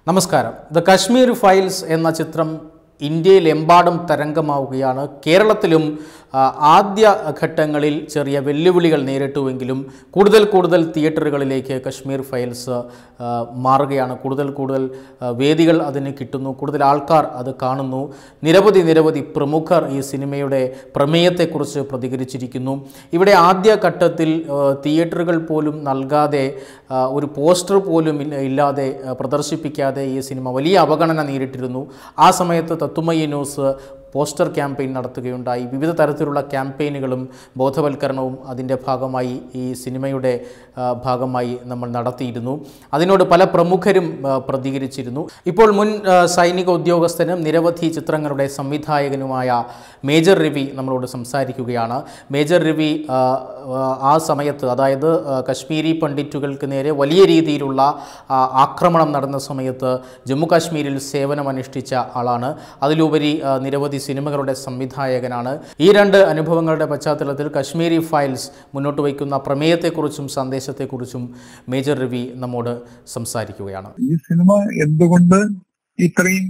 നമസ്കാരം the Kashmir files എന്ന ചിത്രം ഇന്ത്യയിലെമ്പാടും തരംഗമാവുകയാണ് കേരളത്തിലും ആ, ആദ്യ ഘട്ടങ്ങളിൽ ചെറിയ വെല്ലുവിളികൾ നേരിട്ടുവെങ്കിലും കൂടുതൽ കൂടുതൽ തിയേറ്ററുകളിലേക്ക് കശ്മീർ ഫയൽസ് ആ, മാറുകയാണ് കൂടുതൽ കൂടുതൽ ആ, വേദികൾ അതിന് കിട്ടുന്നു കൂടുതൽ ആൾക്കാർ അത് കാണുന്നു നിരവധി നിരവധി പ്രമുഖർ ഈ സിനിമയുടെ പ്രമേയത്തെക്കുറിച്ച് പ്രതികരിച്ചിരിക്കുന്നു ഇവിടെ ആദ്യ ഘട്ടത്തിൽ ആ, തിയേറ്ററുകൾ പോലും നൽകാതെ ആ, ഒരു പോസ്റ്റർ പോലും ഇല്ല- ഇല്ലാതെ ആ, പ്രദർശിപ്പിക്കാതെ ഈ സിനിമ വലിയ അവഗണന നേരിട്ടിരുന്നു ആ സമയത്ത് തത്തുമയ്യ ന്യൂസ് പോസ്റ്റർ ക്യാമ്പയിൻ നടത്തുകയുണ്ടായി വിവിധ തരത്തിലുള്ള ക്യാമ്പയിനുകളും ബോധവൽക്കരണവും അതിൻ്റെ ഭാഗമായി ഈ സിനിമയുടെ ആ, ഭാഗമായി നമ്മൾ നടത്തിയിരുന്നു അതിനോട് പല പ്രമുഖരും ആ, പ്രതികരിച്ചിരുന്നു ഇപ്പോൾ മുൻ ആ, സൈനിക ഉദ്യോഗസ്ഥനും നിരവധി ചിത്രങ്ങളുടെ സംവിധായകനുമായ മേജർ രവി നമ്മളോട് സംസാരിക്കുകയാണ് മേജർ രവി ആ, ആ, ആ സമയത്ത് അതായത് ആ, കശ്മീരി പണ്ഡിറ്റുകൾക്ക് നേരെ വലിയ രീതിയിലുള്ള ആ, ആക്രമണം നടന്ന സമയത്ത് ജമ്മു കാശ്മീരിൽ സേവനമനുഷ്ഠിച്ച ആളാണ് അതിലുപരി ആ, നിരവധി സിനിമകളുടെ സംവിധായകനാണ് ഈ രണ്ട് അനുഭവങ്ങളുടെ പശ്ചാത്തലത്തിൽ കശ്മീരി ഫയൽസ് മുന്നോട്ട് വയ്ക്കുന്ന പ്രമേയത്തെക്കുറിച്ചും സന്ദേശത്തെക്കുറിച്ചും മേജർ രവി നമ്മോട് സംസാരിക്കുകയാണ് ഈ സിനിമ എന്തുകൊണ്ട് ഇത്രയും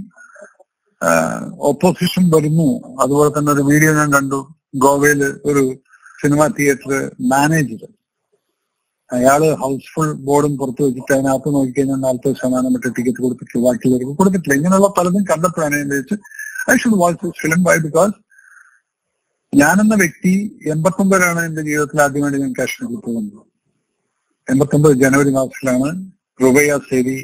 ഓപ്പോസിഷൻ വരുന്നു അതുപോലെ തന്നെ ഒരു വീഡിയോ ഞാൻ കണ്ടു ഗോവയില് ഒരു സിനിമ തിയേറ്റർ മാനേജർ അയാള് ഹൗസ്ഫുൾ ബോർഡും പുറത്തു വെച്ചിട്ട് അതിനകത്ത് നോക്കിക്കഴിഞ്ഞാൽ നാൽപ്പത് ശതമാനം മറ്റേ ടിക്കറ്റ് കൊടുത്തിട്ട് ബാക്കിയുള്ളവർക്ക് കൊടുത്തിട്ടില്ല ഇങ്ങനെയുള്ള പലതും കണ്ടപ്പോഴാണ് ഞാൻ വിചാരിച്ചു I should watch this film by because ഞാനെന്ന വ്യക്തി എൺപത്തൊമ്പതിലാണ് എന്റെ ജീവിതത്തിൽ ആദ്യമായിട്ട് ഞാൻ കാശ്മീരിൽ പോകുന്നത് എൺപത്തൊമ്പത് ജനുവരി മാസത്തിലാണ് റുബയ്യ സേരി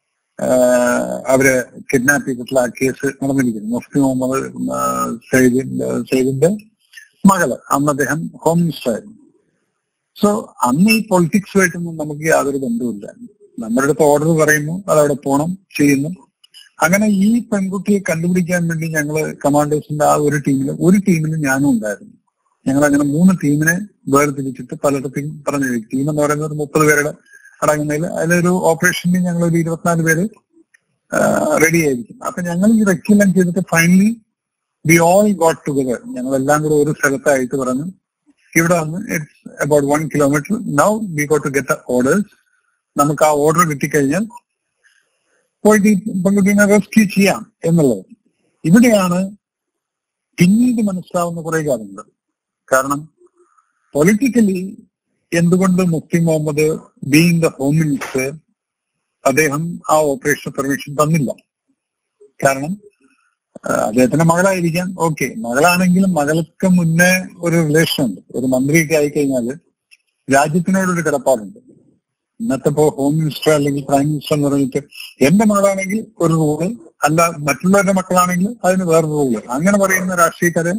ആഹ് അവരെ കിഡ്നാപ്പ് ചെയ്തിട്ടുള്ള ആ കേസ് നടന്നിരിക്കുന്നു മുഫ്തി മുഹമ്മദ് ആഹ് സയ്യിദിന്റെ സയ്യിദിന്റെ മകള് അന്ന് അദ്ദേഹം ഹോം മിനിസ്റ്റർ ആയിരുന്നു സോ അന്ന് ഈ പൊളിറ്റിക്സുമായിട്ടൊന്നും നമുക്ക് യാതൊരു ബന്ധവുമില്ല നമ്മുടെ അടുത്ത് ഓർഡർ പറയുന്നു അതവിടെ പോണം ചെയ്യുന്നു അങ്ങനെ ഈ പെൺകുട്ടിയെ കണ്ടുപിടിക്കാൻ വേണ്ടി ഞങ്ങള് കമാൻഡേഴ്സിന്റെ ആ ഒരു ടീമിൽ ഒരു ടീമിൽ ഞാനും ഉണ്ടായിരുന്നു ഞങ്ങൾ അങ്ങനെ മൂന്ന് ടീമിനെ വേർതിരിച്ചിട്ട് പലയിടത്തും പറഞ്ഞു ടീം എന്ന് പറയുന്നത് ഒരു മുപ്പത് പേരുടെ അടങ്ങുന്നതിൽ അതിലൊരു ഓപ്പറേഷനിൽ ഞങ്ങൾ ഒരു ഇരുപത്തിനാല് പേര് റെഡി ആയിരിക്കും അപ്പൊ ഞങ്ങൾ ഈ റെക്കെല്ലാം ചെയ്തിട്ട് finally we all got together ഞങ്ങൾ എല്ലാം കൂടെ ഒരു സ്ഥലത്തായിട്ട് പറഞ്ഞു ഇവിടെ വന്ന് it's about one kilometre now we got to get orders നമുക്ക് ആ ഓർഡർ കിട്ടിക്കഴിഞ്ഞാൽ പോയിട്ട് ഈ പെൺകുട്ടീനെ റെസ്ക്യൂ ചെയ്യാം എന്നുള്ളത് ഇവിടെയാണ് പിന്നീട് മനസ്സിലാവുന്ന കുറെ കാര്യങ്ങൾ കാരണം പൊളിറ്റിക്കലി എന്തുകൊണ്ട് Mufti Mohammad being the home minister അദ്ദേഹം ആ ഓപ്പറേഷൻ പെർമിഷൻ തന്നില്ല കാരണം ആ, അദ്ദേഹത്തിന്റെ മകളായിരിക്കാം ഓക്കെ മകളാണെങ്കിലും മകൾക്ക് മുന്നേ ഒരു റിലേഷൻ ഉണ്ട് ഒരു മന്ത്രിയൊക്കെ ആയിക്കഴിഞ്ഞാല് രാജ്യത്തിനോടൊരു കിടപ്പാടുണ്ട് ഇന്നത്തെ ഇപ്പോ ഹോം മിനിസ്റ്റർ അല്ലെങ്കിൽ പ്രൈം മിനിസ്റ്റർ എന്ന് പറഞ്ഞിട്ട് എന്റെ മകളാണെങ്കിൽ ഒരു റൂള് അല്ല മറ്റുള്ളവരുടെ മക്കളാണെങ്കിൽ അതിന് വേറൊരു റൂള് അങ്ങനെ പറയുന്ന രാഷ്ട്രീയക്കാരെ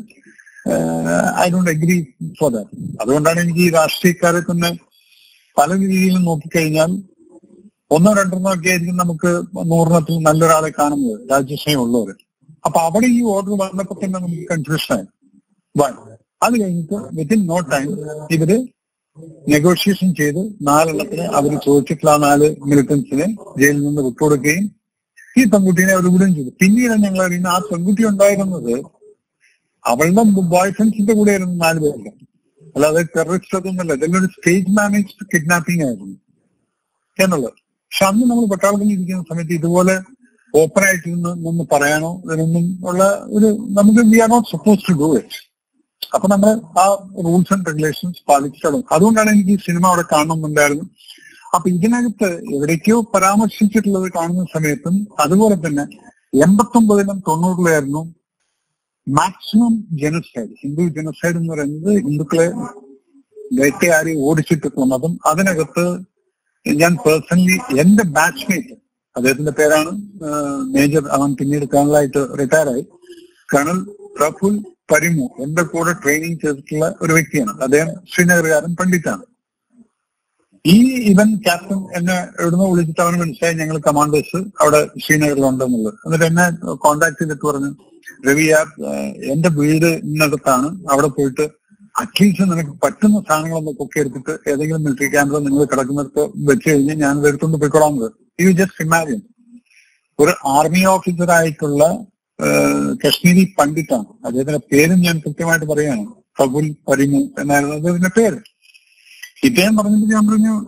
I don't agree for that അതുകൊണ്ടാണ് എനിക്ക് ഈ രാഷ്ട്രീയക്കാരെ തന്നെ പല രീതിയിലും നോക്കിക്കഴിഞ്ഞാൽ ഒന്നോ രണ്ടെണ്ണോ ഒക്കെ ആയിരിക്കും നമുക്ക് നൂറിനത്തിൽ നല്ലൊരാളെ കാണുന്നത് രാജ്യസ്നേഹം ഉള്ളവർ അപ്പൊ അവിടെ ഈ ഓർഡർ വന്നപ്പോ തന്നെ നമുക്ക് കൺഫ്യൂഷൻ ആയി One. അത് കഴിഞ്ഞിട്ട് വിത്തിൻ നോ ടൈം ഇവര് നെഗോഷിയേഷൻ ചെയ്ത് നാലെണ്ണത്തിന് അവർ ചോദിച്ചിട്ടുള്ള ആ നാല് മിലിറ്റൻസിനെ ജയിലിൽ നിന്ന് വിട്ടുകൊടുക്കുകയും ഈ പെൺകുട്ടീനെ അവർ വിടുകയും ചെയ്തു പിന്നീട് ഞങ്ങൾ അറിയുന്ന ആ പെൺകുട്ടി ഉണ്ടായിരുന്നത് അവളുടെ ബോയ് ഫ്രണ്ട്സിന്റെ കൂടെ ആയിരുന്നു നാല് പേരില്ല അല്ലാതെ ടെററിസ്റ്റ് അതൊന്നുമല്ല ഇതെല്ലാം ഒരു സ്റ്റേജ് മാനേജ്ഡ് കിഡ്നാപ്പിംഗ് ആയിരുന്നു എന്നുള്ളത് പക്ഷെ അന്ന് നമ്മൾ പട്ടാളത്തിൽ ഇരിക്കുന്ന സമയത്ത് ഇതുപോലെ ഓപ്പൺ ആയിട്ട് നിന്ന് നിന്ന് പറയാനോ ഇതിനൊന്നും ഉള്ള ഒരു നമുക്ക് we are not suppose to do it അപ്പൊ നമ്മൾ ആ റൂൾസ് ആൻഡ് റെഗുലേഷൻസ് പാലിച്ചിട്ടുള്ളൂ അതുകൊണ്ടാണ് എനിക്ക് ഈ സിനിമ അവിടെ കാണണമെന്നുണ്ടായിരുന്നു അപ്പൊ ഇതിനകത്ത് എവിടേക്കോ പരാമർശിച്ചിട്ടുള്ളത് കാണുന്ന സമയത്തും അതുപോലെ തന്നെ എൺപത്തൊമ്പതിലും തൊണ്ണൂറിലായിരുന്നു മാക്സിമം ജനസൈഡ് ഹിന്ദു ജനസൈഡ് എന്ന് പറയുന്നത് ഹിന്ദുക്കളെ വേട്ടയാടി ഓടിച്ചിട്ട് കൊന്നതും അതിനകത്ത് ഞാൻ പേഴ്സണലി എന്റെ ബാച്ച്മേറ്റ് അദ്ദേഹത്തിന്റെ പേരാണ് മേജർ അവൻ പിന്നീട് കേണലായിട്ട് റിട്ടയർ ആയി കേണൽ പ്രഫുൽ പരിമു എന്റെ കൂടെ ട്രെയിനിങ് ചെയ്തിട്ടുള്ള ഒരു വ്യക്തിയാണ് അദ്ദേഹം ശ്രീനഗറുകാരൻ പണ്ഡിറ്റാണ് ഈ ഇവൻ ക്യാപ്റ്റൻ എന്നെ എവിടുന്ന് വിളിച്ചിട്ട് അവന് മനസ്സിലായി ഞങ്ങൾ കമാൻഡേഴ്സ് അവിടെ ശ്രീനഗറിലുണ്ടെന്നുള്ളത് എന്നിട്ട് എന്നെ കോണ്ടാക്ട് ചെയ്തിട്ട് പറഞ്ഞു രവി ആ എന്റെ വീട് ഇന്നടത്താണ് അവിടെ പോയിട്ട് അറ്റ്ലീസ്റ്റ് നിനക്ക് പറ്റുന്ന സാധനങ്ങളൊന്ന് പൊക്കി എടുത്തിട്ട് ഏതെങ്കിലും മിലിറ്ററി ക്യാമ്പിൽ നിങ്ങൾ കിടക്കുന്നിടത്ത് വെച്ച് കഴിഞ്ഞാൽ ഞാൻ ഇത് എടുത്തുകൊണ്ട് പോയിക്കോളാം യു ജസ്റ്റ് ഇമാജിൻ ഒരു ആർമി ഓഫീസർ ആയിട്ടുള്ള കശ്മീരി പണ്ഡിറ്റാണ് അദ്ദേഹത്തിന്റെ പേരും ഞാൻ കൃത്യമായിട്ട് പറയുകയാണ് ഫബുൽ പരിമു എന്നായിരുന്നു അദ്ദേഹത്തിന്റെ പേര് ഇദ്ദേഹം പറഞ്ഞിട്ട് ഞാൻ പറഞ്ഞു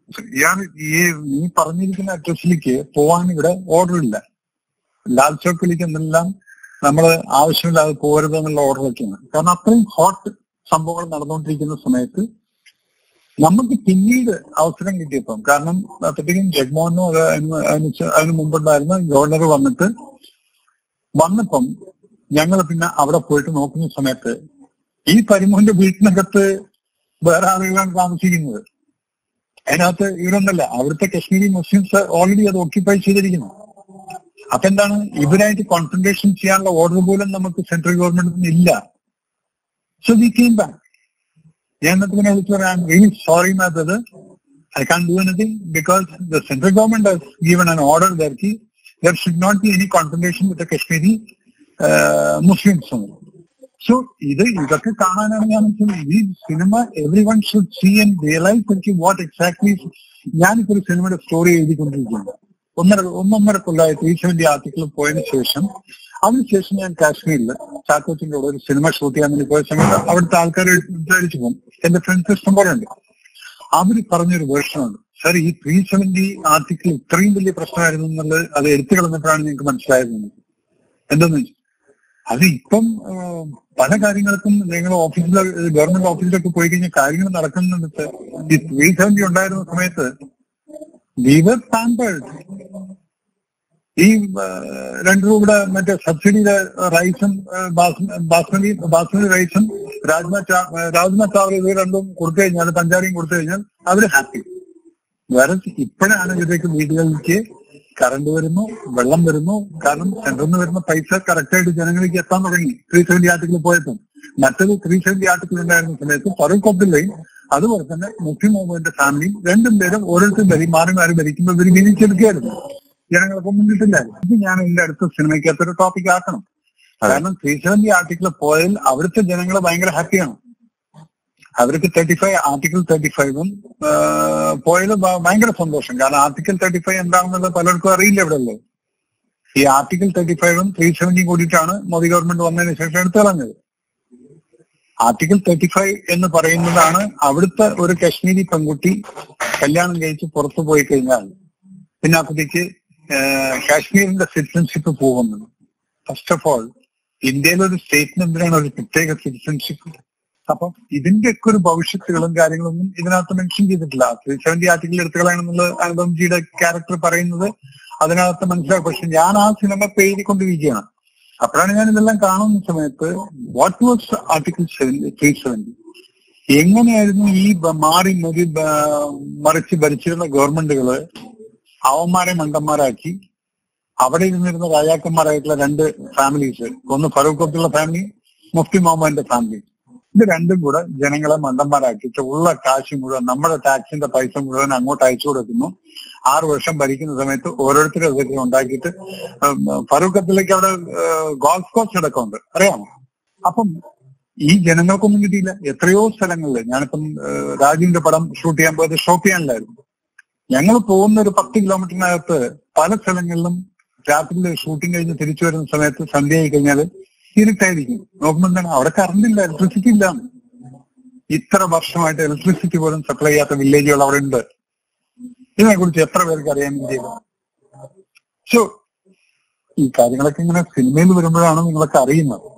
ഇയാൾ ഈ നീ പറഞ്ഞിരിക്കുന്ന അഡ്രസ്സിലേക്ക് പോവാൻ ഇവിടെ ഓർഡർ ഇല്ല ലാൽ ചോക്കിലേക്ക് എന്തെല്ലാം നമ്മൾ ആവശ്യമില്ലാതെ പോകരുത് എന്നുള്ള ഓർഡർ ഒക്കെയാണ് കാരണം അത്രയും ഹോട്ട് സംഭവങ്ങൾ നടന്നുകൊണ്ടിരിക്കുന്ന സമയത്ത് നമുക്ക് പിന്നീട് അവസരം കിട്ടിയപ്പം കാരണം അപ്പോഴത്തേക്കും ജഗ്മോഹനും അത് അതിന് അതിന് ചെ- അതിന് മുമ്പുണ്ടായിരുന്ന ഗവർണർ വന്നിട്ട് വന്നപ്പം ഞങ്ങൾ പിന്നെ അവിടെ പോയിട്ട് നോക്കുന്ന സമയത്ത് ഈ പരിമോന്റെ വീട്ടിനകത്ത് വേറെ ആളുകളാണ് താമസിക്കുന്നത് അതിനകത്ത് ഇവരൊന്നല്ല അവിടുത്തെ കശ്മീരി മുസ്ലിംസ് ഓൾറെഡി അത് ഓക്യുപ്പൈ ചെയ്തിരിക്കുന്നു അപ്പൊ എന്താണ് ഇവരായിട്ട് കോൺസെൻട്രേഷൻ ചെയ്യാനുള്ള ഓർഡർ പോലും നമുക്ക് സെൻട്രൽ ഗവൺമെന്റിൽ ഇല്ല സോ വി കെയിം ബാക്ക് ഞാൻ എന്നിട്ട് പിന്നെ വിളിച്ചു പറയാം റിയലി സോറി മാത്തത് I can do anything because the central government has given an order ദർക്കി there should not be any concentration with Kashmiri Muslims so ഇത് ഇതൊക്കെ കാണാനാണ് ഞാൻ മനസ്സിലായത്. ഈ cinema everyone should see and realise എനിക്ക് വാട്ട് എക്സാക്ട്ലി ഞാനിപ്പോ ഒരു സിനിമയുടെ സ്റ്റോറി എഴുതിക്കൊണ്ടിരിക്കുന്നത് ഒന്നര ഒന്നൊന്നര കൊല്ലമായി ത്രീ സെവന്റി ആർട്ടിക്കിൾ പോയതിനു ശേഷം അതിനുശേഷം ഞാൻ കാശ്മീരിൽ ചാക്കോച്ചിന്റെ കൂടെ ഒരു സിനിമ ഷൂട്ട് ചെയ്യാൻ വേണ്ടി പോയ സമയത്ത് അവിടുത്തെ ആൾക്കാർ വിചാരിച്ചു പോകും എന്റെ ഫ്രണ്ട്സ് ഇഷ്ടം പോലെ ഉണ്ട് അവര് പറഞ്ഞൊരു വേർഷനുണ്ട് സാർ ഈ ത്രീ സെവന്റി ആർട്ടിക്കിൾ ഇത്രയും വലിയ പ്രശ്നമായിരുന്നു എന്നുള്ളത് അത് എടുത്തു കളഞ്ഞപ്പോഴാണ് നിങ്ങൾക്ക് മനസ്സിലായത് എനിക്ക്. എന്തെന്ന് വെച്ചാൽ അത് ഇപ്പം ആ, പല കാര്യങ്ങൾക്കും നിങ്ങൾ ഓഫീസിലെ ഗവൺമെന്റ് ഓഫീസിലൊക്കെ പോയി കഴിഞ്ഞാൽ കാര്യങ്ങൾ നടക്കുന്നുണ്ട് ഈ ത്രീ സെവന്റി ഉണ്ടായിരുന്ന സമയത്ത് വിവർ പാമ്പേഴ്ഡ് ഈ ആ, രണ്ട് രൂപയുടെ മറ്റേ സബ്സിഡിയുടെ റൈസും ആ, ബാസ്- ബാസ്മതി ബാസ്മതി റൈസും രാജ്മ ചാ- ആ, രാജ്മ ചാവൽ ഇത് രണ്ടും കൊടുത്തു കഴിഞ്ഞാൽ പഞ്ചാരിയും കൊടുത്തു കഴിഞ്ഞാൽ അവര് ഹാപ്പി വേറെ ഇപ്പോഴാണ് ഇതിലേക്ക് വീടുകളിലേക്ക് കറണ്ട് വരുന്നു വെള്ളം വരുന്നു കാരണം സെൻട്രൽ നിന്ന് വരുന്ന പൈസ കറക്റ്റായിട്ട് ജനങ്ങളിലേക്ക് എത്താൻ തുടങ്ങി ത്രീ സെവന്റി ആർട്ടിക്കിൾ പോയപ്പോൾ മറ്റൊരു ത്രീ സെവന്റി ആർട്ടിക്കിൾ ഉണ്ടായിരുന്ന സമയത്ത് ഫറൂഖ് അബ്ദുള്ളയും അതുപോലെ തന്നെ മുസ്ലിം മുഹമ്മദിന്റെ ഫാമിലിയും രണ്ടും പേരും ഓരോരുത്തരും ഭരി മാറി മാറി ഭരിക്കുമ്പോൾ ഇവർ വിധിച്ചെടുക്കുകയായിരുന്നു ജനങ്ങൾക്ക് മുന്നിട്ടില്ലായിരുന്നു ഇത് ഞാൻ എന്റെ അടുത്ത സിനിമയ്ക്കകത്തൊരു ടോപ്പിക് ആക്കണം കാരണം ത്രീ സെവന്റി ആർട്ടിക്കിൾ പോയാൽ അവിടുത്തെ ജനങ്ങൾ ഭയങ്കര ഹാപ്പിയാണ് അവർക്ക് തേർട്ടി ഫൈവ് ആർട്ടിക്കിൾ തേർട്ടി ഫൈവും പോയത് ഭ- ഭയങ്കര സന്തോഷം കാരണം ആർട്ടിക്കിൾ തേർട്ടി ഫൈവ് എന്താണെന്നുള്ളത് പലർക്കും അറിയില്ല ഇവിടെ അല്ലേ ഈ ആർട്ടിക്കിൾ തേർട്ടി ഫൈവും ത്രീ സെവന്റിയും കൂടിയിട്ടാണ് മോദി ഗവൺമെന്റ് വന്നതിന് ശേഷം എടുത്തു കളഞ്ഞത് ആർട്ടിക്കിൾ തേർട്ടി ഫൈവ് എന്ന് പറയുന്നതാണ് അവിടുത്തെ ഒരു കശ്മീരി പെൺകുട്ടി കല്യാണം കഴിച്ച് പുറത്തു പോയി കഴിഞ്ഞാൽ പിന്നെ അപ്പോഴത്തേക്ക് കാശ്മീരിന്റെ സിറ്റിസൺഷിപ്പ് പോകുന്നത് ഫസ്റ്റ് ഓഫ് ഓൾ ഇന്ത്യയിലെ ഒരു സ്റ്റേറ്റിന് എന്തിനാണ് ഒരു പ്രത്യേക സിറ്റിസൺഷിപ്പ് അപ്പം ഇതിന്റെ ഒക്കെ ഒരു ഭവിഷ്യത്തുകളും കാര്യങ്ങളൊന്നും ഇതിനകത്ത് മെൻഷൻ ചെയ്തിട്ടില്ല ത്രീ സെവന്റി ആർട്ടിക്കിൾ എടുത്തുകളാണെന്നുള്ളത് അനുപംജിയുടെ ക്യാരക്ടർ പറയുന്നത് അതിനകത്ത് മനസ്സിലാക്കും പക്ഷെ ഞാൻ ആ സിനിമ എഴുതിക്കൊണ്ടിരിക്കുകയാണ് അപ്പോഴാണ് ഞാൻ ഇതെല്ലാം കാണുന്ന സമയത്ത് what was article three seventy എങ്ങനെയായിരുന്നു ഈ ബ- മാറി മറി ബ- മറിച്ച് ഭരിച്ചിരുന്ന ഗവൺമെന്റുകള് അവന്മാരെ മണ്ടന്മാരാക്കി അവിടെ ഇരുന്നിരുന്ന രാജാക്കന്മാരായിട്ടുള്ള രണ്ട് ഫാമിലീസ് ഒന്ന് ഫറൂഖ് അബ്ദുള്ള ഫാമിലി മുഫ്തി മുഹമ്മദിന്റെ ഫാമിലി ഇത് രണ്ടും കൂടെ ജനങ്ങളെ മണ്ടന്മാരാക്കിയിട്ട് ഉള്ള കാശ് മുഴുവൻ നമ്മുടെ ടാക്സിന്റെ പൈസ മുഴുവൻ അങ്ങോട്ട് അയച്ചു കൊടുക്കുന്നു ആറ് വർഷം ഭരിക്കുന്ന സമയത്ത് ഓരോരുത്തരും അതൊക്കെ ഉണ്ടാക്കിയിട്ട് ഉം, ഫറൂഖ് അബ്ദുള്ളക്ക് അവിടെ ഗോൾഫ് കോഴ്സ് അടക്കമുണ്ട് അറിയാമോ അപ്പം ഈ ജനങ്ങൾക്കൊന്നും കിട്ടിയില്ല എത്രയോ സ്ഥലങ്ങളിൽ ഞാനിപ്പം ഏഹ്, രാജുവിന്റെ പടം ഷൂട്ട് ചെയ്യാൻ പോയത് ഷോപ്പിയാനിലായിരുന്നു ഞങ്ങൾ പോകുന്ന ഒരു പത്ത് കിലോമീറ്ററിനകത്ത് പല സ്ഥലങ്ങളിലും രാത്രിയിൽ ഷൂട്ടിംഗ് കഴിഞ്ഞ് തിരിച്ചു വരുന്ന സമയത്ത് സന്ധ്യയായി കഴിഞ്ഞാൽ ഇരുട്ടായിരിക്കും നോക്കുമ്പോൾ എന്താണ് അവിടെ കറണ്ട് ഇല്ല ഇലക്ട്രിസിറ്റി ഇല്ല ഇത്ര വർഷമായിട്ട് ഇലക്ട്രിസിറ്റി പോലും സപ്ലൈ ചെയ്യാത്ത വില്ലേജുകൾ അവിടെ ഉണ്ട് ഇതിനെ കുറിച്ച് എത്ര പേർക്ക് അറിയാൻ ഇന്ത്യയിൽ സോ ഈ കാര്യങ്ങളൊക്കെ ഇങ്ങനെ സിനിമയിൽ വരുമ്പോഴാണ് നിങ്ങളൊക്കെ അറിയുന്നത്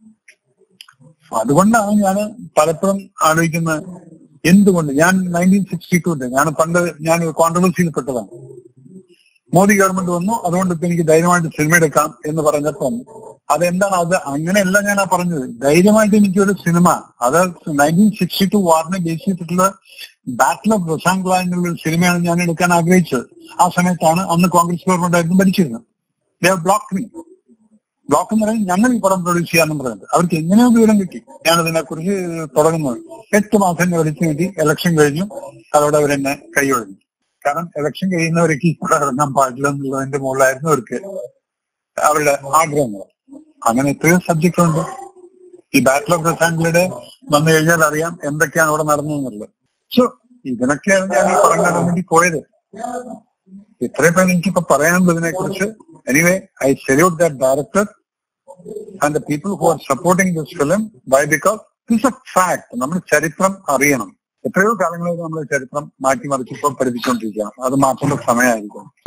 അതുകൊണ്ടാണ് ഞാൻ പലപ്പോഴും ആലോചിക്കുന്നത് എന്തുകൊണ്ട് ഞാൻ നയൻറ്റീൻ സിക്സ്റ്റി ടൂന്റെ ഞാൻ പണ്ട് ഞാൻ കോൺട്രവേഴ്സിയിൽ പെട്ടതാണ് മോദി ഗവൺമെന്റ് വന്നു അതുകൊണ്ട് ഇപ്പൊ എനിക്ക് ധൈര്യമായിട്ട് സിനിമ എടുക്കാം എന്ന് പറഞ്ഞപ്പം അതെന്താണ് അത് അങ്ങനെയല്ല ഞാൻ ആ പറഞ്ഞത് ധൈര്യമായിട്ട് എനിക്കൊരു സിനിമ അത് നയൻറ്റീൻ സിക്സ്റ്റി ടു വാറിനെ ബേസ് ചെയ്തിട്ടുള്ള ബാറ്റിൽ ഓഫ് റൊസാംഗ്ല എന്നുള്ള ഒരു സിനിമയാണ് ഞാൻ എടുക്കാൻ ആഗ്രഹിച്ചത് ആ സമയത്താണ് അന്ന് കോൺഗ്രസ് ഗവൺമെന്റ് ആയിരുന്നു ഭരിച്ചിരുന്നത് ദേ ബ്ലോക്ക് മീ ബ്ലോക്ക് എന്ന് പറയുന്നത് ഞങ്ങൾ ഈ പടം പ്രൊഡ്യൂസ് ചെയ്യാന്ന് പറയുന്നത് അവർക്ക് എങ്ങനെയോ വിവരം കിട്ടി ഞാൻ അതിനെക്കുറിച്ച് തുടങ്ങുന്നത് എട്ട് മാസം എന്നെ വിളിച്ചു കിട്ടി ഇലക്ഷൻ കഴിഞ്ഞു അതോടെ അവരെന്നെ കൈയൊഴിഞ്ഞു കാരണം ഇലക്ഷൻ കഴിയുന്നവരേക്ക് ഈ പടം ഇറങ്ങാൻ പാടില്ല എന്നുള്ളതിന്റെ മുകളിലായിരുന്നു അവർക്ക് അവരുടെ ആഗ്രഹങ്ങൾ അങ്ങനെ എത്രയോ സബ്ജക്റ്റ് ഉണ്ട് ഈ ബാറ്റിൽ ഓഫ് റെസാംഗ്ലയുടെ വന്നു കഴിഞ്ഞാൽ അറിയാം എന്തൊക്കെയാണ് അവിടെ നടന്നതെന്നുള്ളത് സോ ഇതിനൊക്കെയാണ് ഞാൻ ഈ പടം കാണാൻ വേണ്ടി പോയത് ഇത്രയും പേര് എനിക്കിപ്പോ പറയാനുള്ളത് ഇതിനെ കുറിച്ച് anyway I salute that director and the people who are supporting this film by because this a fact നമ്മൾ ചരിത്രം അറിയണം എത്രയോ കാലങ്ങളായിട്ട് നമ്മൾ ചരിത്രം മാറ്റിമറിച്ച് ഇപ്പോൾ പഠിപ്പിച്ചുകൊണ്ടിരിക്കുകയാണ് അത് മാറ്റേണ്ട സമയമായിരിക്കും